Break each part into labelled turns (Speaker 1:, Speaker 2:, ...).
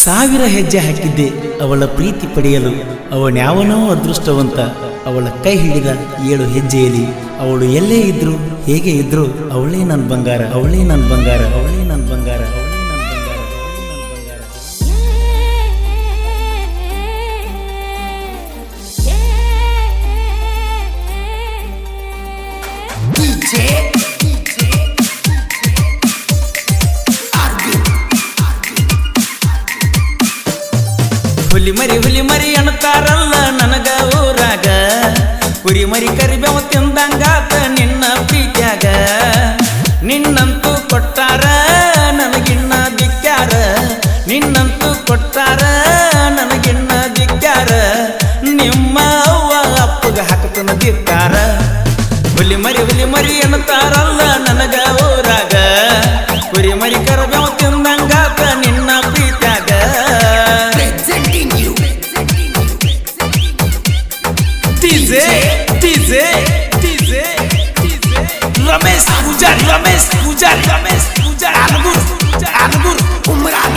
Speaker 1: ಸಾವಿರ ಹೆಜ್ಜೆ ಹಾಕಿದ್ದೆ ಅವಳ ಪ್ರೀತಿ ಪಡೆಯಲು ಅವನ್ಯಾವನೋ ಅದೃಷ್ಟವಂತ ಅವಳ ಕೈ ಹಿಡಿದ ಏಳು ಹೆಜ್ಜೆಯಲ್ಲಿ ಅವಳು ಎಲ್ಲೇ ಇದ್ರು ಹೇಗೆ ಇದ್ರು ಅವಳೇ ನನ್ನ ಬಂಗಾರ ಅವಳೇ ನನ್ನ ಬಂಗಾರ ಅವಳೇ ನನ್ನ ಬಂಗಾರ ಅವಳೇ ನನ್ನ ಬಂಗಾರ ಅವಳೇ ನನ್ನ ಬಂಗಾರ ಹುಲಿ ಮರಿ ಹುಲಿ ಮರಿ ಅಣ್ತಾರಲ್ಲ ನನಗ ಊರಾಗ ಕುರಿ ಮರಿ ಕರಿಬೇವ ತಿಂದಂಗಾತ ನಿನ್ನ ಪ್ರೀತ್ಯಾಗ ನಿನ್ನಂತೂ ಕೊಟ್ಟಾರ ನನಗಿನ್ನ ದಿಕ್ಕ್ಯಾರ ನಿನ್ನಂತೂ ಕೊಟ್ಟಾರ ನನಗಿನ್ನ ದಿಕ್ಕ್ಯಾರ ನಿಮ್ಮ ಅವ್ವ ಅಪ್ಪಗ ಹಾಕತನ ದಿಕ್ಕಾರ ಹುಲಿ ಮರಿ ಹುಲಿ ಮರಿ ಅಣ್ತಾರಲ್ಲ ನನಗ ಊರಾಗ ಕುರಿ ಮರಿ ಕರಿಬೇವ ತಿಂದಂಗಾತ ನಿನ್ನ ಪ್ರೀತ್ಯಾಗ
Speaker 2: presenting you
Speaker 1: DJ, DJ, DJ, DJ. Ramesh पूजारी रमेश पूजारी रमेश पूजारी अनुगुर अनुगुर
Speaker 2: Umran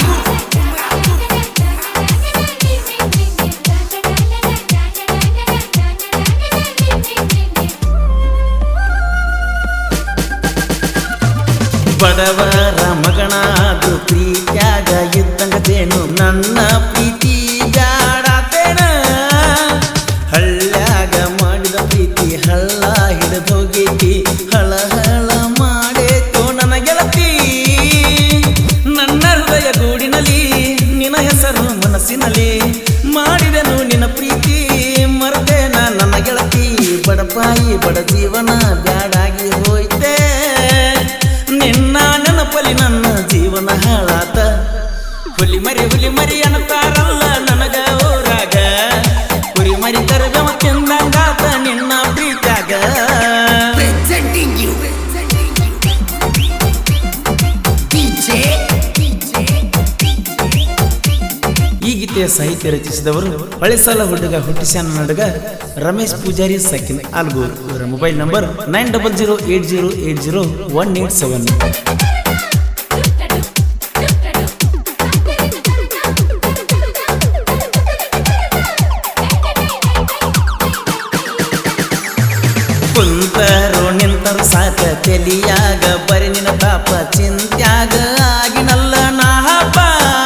Speaker 1: ಬಡವರ ಮಗನಾದು ಪ್ರೀತ್ಯಾಗ ಇದ್ದಂಗದೇನು ನನ್ನ ಪ್ರೀತಿ ಜಾಡಾತೇನ ಹಳ್ಳ್ಯಾಗ ಮಾಡಿದ ಪ್ರೀತಿ ಹಳ್ಳ ಹಿಡಿದೋಗೈತಿ ಹಳ ಹಳ ಮಾಡೇತು ನನ್ನ ಗೆಳತಿ ನನ್ನ ಹೃದಯ ಗೂಡಿನಲ್ಲಿ ನಿನ್ನ ಹೆಸರು ಮನಸ್ಸಿನಲ್ಲಿ ಮಾಡಿದೆನು ನಿನ್ನ ಪ್ರೀತಿ ಮರದೇನ ನನ್ನ ಗೆಳತಿ ಬಡಪಾಯಿ ಬಡ ಜೀವನ ಬ್ಯಾಡಾಗಿ ಹೋಯ್ತೆ ನಿನ್ನ ನೆನಪಲಿ ನನ್ನ ಜೀವನ ಹಾಳಾತ ಹುಲಿ ಮರಿ ಹುಲಿ ಮರಿ ಅನ್ನತಾರಲ್ಲ ನನಗ ಊರಾಗ ಕುರಿ ಮರಿ ಕರಗವ ತಿಂದಂಗಾತ ನಿನ್ನ ಪ್ರೀತ್ಯಾಗ
Speaker 2: presenting you DJ
Speaker 1: ಈ ಗೀತೆಯ ಸಾಹಿತ್ಯ ರಚಿಸಿದವರು ಹಳೆಸಾಲ ಹುಡುಗ ಹುಟ್ಟಿಸ್ಯಾನ ನಡುಗ ರಮೇಶ್ ಪೂಜಾರಿ ಸಕಿನ್ ಆಲ್ಗೂರ್ ಇವರ mobile number nine double zero eight zero eight zero one eight seven ಕುಂತರು ನಿಂತರು ಸಾಕ ತೆಲಿಯಾಗ ಬರಿ ನಿನ್ನ ತಾಪ ಚಿಂತ್ಯಾಗ ಆಗಿನಲ್ಲ ನಾಹಪ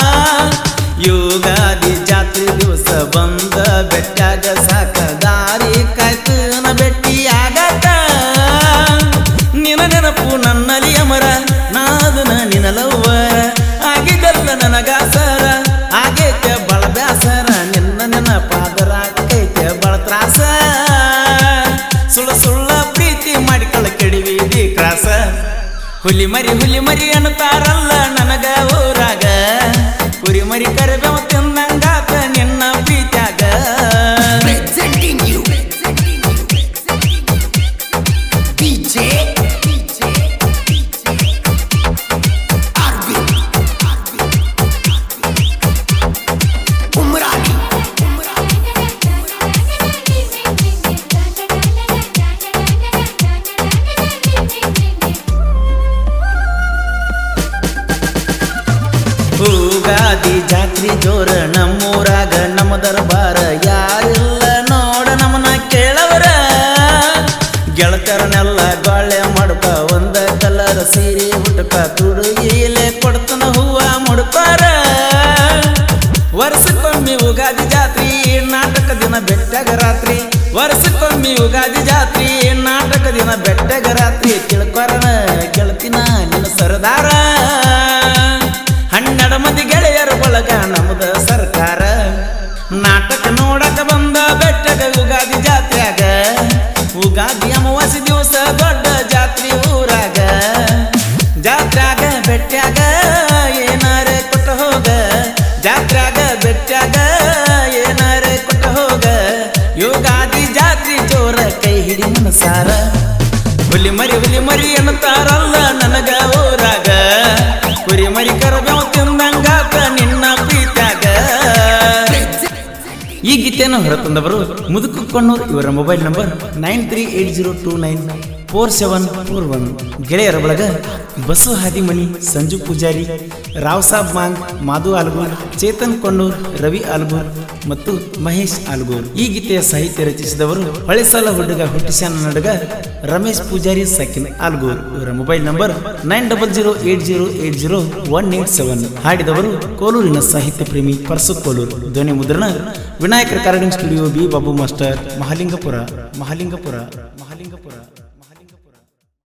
Speaker 1: ಯುಗಾದಿ ಜಾತ್ರೆ ದಿವಸ ಬಂದ ಬೆಟ್ಟಾಗ ಸಾಕ ದಾರಿ ಕಾಯ್ತನ ಬೆಟ್ಟಿಯಾಗತ ನಿನ ನೆನಪು ನನ್ನಲ್ಲಿ ಅಮರ ನಾದನ ನಿನಲವ್ವರ ಆಗಿದ್ದಲ್ಲ ನನಗಾಸರ ಆಗೈತೆ ಬಳ ಬ್ಯಾಸರ ನಿನ್ನ ನೆನಪಾದರ ಆಕೈತೆ ಬಳ ತ್ರಾಸ ಸುಳ್ಳ ಸುಳ್ಳ ಪ್ರೀತಿ ಮಾಡಿಕೊಳ್ಳ ಕೆಡಿವಿದಿ ಕ್ರಾಸ ಹುಲಿ ಮರಿ ಹುಲಿ ಮರಿ ಅನ್ನತಾರಲ್ಲ ನನಗ ಊರಾಗ ಕುರಿ ಮರಿ ಕರಿಬೇವ ತಿಂದಂಗಾತ ನಿನ್ನ ಪ್ರೀತ್ಯಾಗ
Speaker 2: presenting you DJ Arvind Umrani
Speaker 1: Ugadi ಜಾತ್ರೆ ಜೋರ ನಮ್ಮೂರಾಗ ನಮ್ಮ ದರ್ಬಾರ ಯಾರಿಲ್ಲ ನೋಡ ನಮ್ಮನ್ನ ಕೇಳವರ ಗೆಳತರನೆಲ್ಲ ಗಾಳೆ ಮಾಡ್ಕ ಒಂದ ಕಲರ್ ಸೀರೆ ಹುಟ್ಕ ತುಡುಗಿಲೆ ಕೊಡ್ತನ ಹೂವ ಮುಡ್ಪಾರ ವರ್ಷಕ್ಕೊಮ್ಮೆ ಉಗಾದಿ ಜಾತ್ರಿ ನಾಟಕ ದಿನ ಬೆಟ್ಟಗ ರಾತ್ರಿ ವರ್ಷಕ್ಕೊಮ್ಮೆ ಉಗಾದಿ ಜಾತ್ರಿ ನಾಟಕ ದಿನ ಬೆಟ್ಟಗ ರಾತ್ರಿ ತಿಳ್ಕೊರನ ಗೆಳತಿನ ನಿನ್ನ ಸರದಾರ ಹನ್ನೆರಡು ಮಂದಿ ಗೆಳೆಯರ ಬಳಗ ನಮ್ದ ಸರ್ಕಾರ ನಾಟಕ ನೋಡಕ ಬಂದ ಬೆಟ್ಟಗ ಉಗಾದಿ ಜಾತ್ರ್ಯಾಗ ಉಗಾದಿ ಅಮಾವಾಸ್ಯ ದಿವಸ ದೊಡ್ಡ ಜಾತ್ರೆ ಊರಾಗ ಜಾತ್ರ್ಯಾಗ ಬೆಟ್ಟ್ಯಾಗ ಏನಾರ ಕೊಟ್ಟ ಹೋಗ ಜಾತ್ರ್ಯಾಗ ಬೆಟ್ಟ್ಯಾಗ ಏನಾರ ಕೊಟ್ಟ ಹೋಗ ಯುಗಾದಿ ಜಾತ್ರೆ ಜೋರ ಕೈ ಹಿಡಿ ಮನಸಾರ ಹುಲಿ ಮರಿ ಹುಲಿ ಮರಿ ಅನ್ನತಾರಲ್ಲ ನನಗ ಊರಾಗ ಕುರಿ ಮರಿ ಕರಬೇವ ತಿಂದಂಗಾತ ನಿನ್ನ ಪ್ರೀತ್ಯಾಗ ಈ ಗೀತೆಯನ್ನು ಹೊರತಂದವರು ಮುದುಕು ಕೊಣ್ಣೂರ್ ಇವರ mobile number nine three eight zero two nine four seven four one ಗೆಳೆಯರ ಬಳಗ ಬಸವ ಹಾದಿಮನಿ ಸಂಜು ಪೂಜಾರಿ ರಾವ್ ಸಾಬ್ ಮಾಂಗ್ ಮಾಧು ಆಲ್ಗೂರ್ ಚೇತನ್ ಕೊಂಡೂರ್ ರವಿ ಆಲ್ಗೂರ್ ಮತ್ತು ಮಹೇಶ್ ಆಲ್ಗೂರ್ ಈ ಗೀತೆಯ ಸಾಹಿತ್ಯ ರಚಿಸಿದವರು ಹೊಳೆಸಾಲ ಹುಡುಗ ಹುಟ್ಟಿಸ್ಯಾನ ನಡುಗ ರಮೇಶ್ ಪೂಜಾರಿ ಸಕಿನ್ ಆಲ್ಗೂರ್ ಇವರ mobile number nine double zero eight zero eight zero one eight seven ಹಾಡಿದವರು ಕೋಲೂರಿನ ಸಾಹಿತ್ಯ ಪ್ರೇಮಿ ಪರ್ಸು ಕೋಲೂರು ಧ್ವನಿ ಮುದ್ರಣ Vinayaka recording studio B Babu master Mahalingapura Mahalingapura Mahalingapura